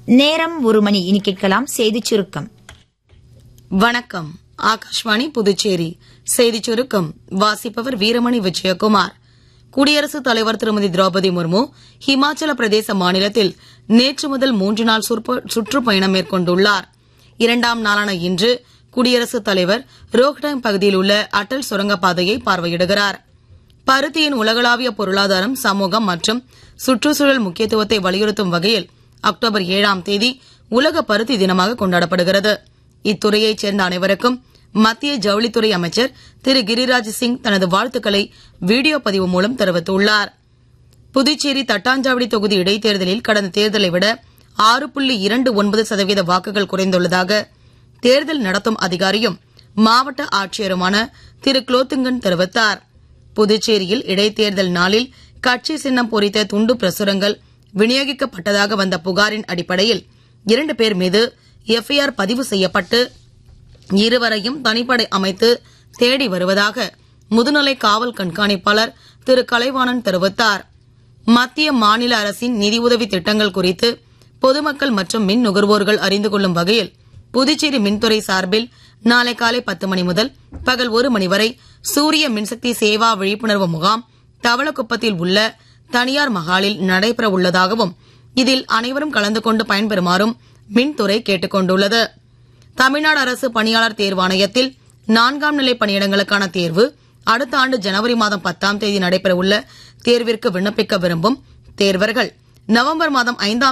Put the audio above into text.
நேரம் ஒரு மணி இனி கேட்கலாம் செய்திச் சுருக்கம் வணக்கம் ஆகாஷ்வாணி புதுச்சேரி செய்திச் சுருக்கம் வாசிப்பவர் வீரமணி விஜயகுமார் குடியரசுத் தலைவர் திருமதி திரௌபதி முர்மு ஹிமாச்சல பிரதேச மாநிலத்தில் நேற்று முதல் மூன்று நாள் சுற்ப- சுற்றுப்பயணம் மேற்கொண்டுள்ளார் இரண்டாம் நாளான இன்று குடியரசுத் தலைவர் ரோஹ்டங் பகுதியில் உள்ள அடல் சுரங்கப்பாதையை பார்வையிடுகிறார் பருத்தியின் உலகளாவிய பொருளாதாரம் சமூகம் மற்றும் சுற்றுச்சூழல் முக்கியத்துவத்தை வலியுறுத்தும் வகையில் அக்டோபர் ஏழாம் தேதி உலக பருத்தி தினமாக கொண்டாடப்படுகிறது இத்துறையைச் சேர்ந்த அனைவருக்கும் மத்திய ஜவுளித்துறை அமைச்சர் திரு கிரிராஜ் சிங் தனது வாழ்த்துக்களை வீடியோ பதிவு மூலம் தெரிவித்துள்ளார் புதுச்சேரி தட்டாஞ்சாவடி தொகுதி இடைத்தேர்தலில் கடந்த தேர்தலை விட ஆறு புள்ளி இரண்டு ஒன்பது சதவீத வாக்குகள் குறைந்துள்ளதாக தேர்தல் நடத்தும் அதிகாரியும் மாவட்ட ஆட்சியருமான திரு குலோத்துங்கன் தெரிவித்தார் புதுச்சேரியில் இடைத்தேர்தல் நாளில் கட்சி சின்னம் பொறித்த துண்டு பிரசுரங்கள் விநியோகிக்கப்பட்டதாக வந்த புகாரின் அடிப்படையில் இரண்டு பேர் மீது எஃப்ஐஆர் பதிவு செய்யப்பட்டு இருவரையும் தனிப்படை அமைத்து தேடி வருவதாக முதுநிலை காவல் கண்காணிப்பாளர் திரு கலைவாணன் தெரிவித்தார் மத்திய மாநில அரசின் நிதியுதவி திட்டங்கள் குறித்து பொதுமக்கள் மற்றும் மின் நுகர்வோர்கள் அறிந்து கொள்ளும் வகையில் புதுச்சேரி மின்துறை சார்பில் நாளை காலை பத்து மணி முதல் பகல் ஒரு மணி வரை சூரிய மின்சக்தி சேவா விழிப்புணர்வு முகாம் தவளக்குப்பத்தில் உள்ள தனியார் மகாலில் நடைபெற உள்ளதாகவும் இதில் அனைவரும் கலந்து கொண்டு பயன்பெறுமாறும் மின்துறை கேட்டுக் கொண்டுள்ளது தமிழ்நாடு அரசு பணியாளர் தேர்வாணையத்தில் நான்காம் நிலை பணியிடங்களுக்கான தேர்வு அடுத்த ஆண்டு ஜனவரி மாதம் பத்தாம் தேதி நடைபெற உள்ள தேர்விற்கு விண்ணப்பிக்க விரும்பும் தேர்வர்கள் நவம்பர் மாதம் ஐந்தாம்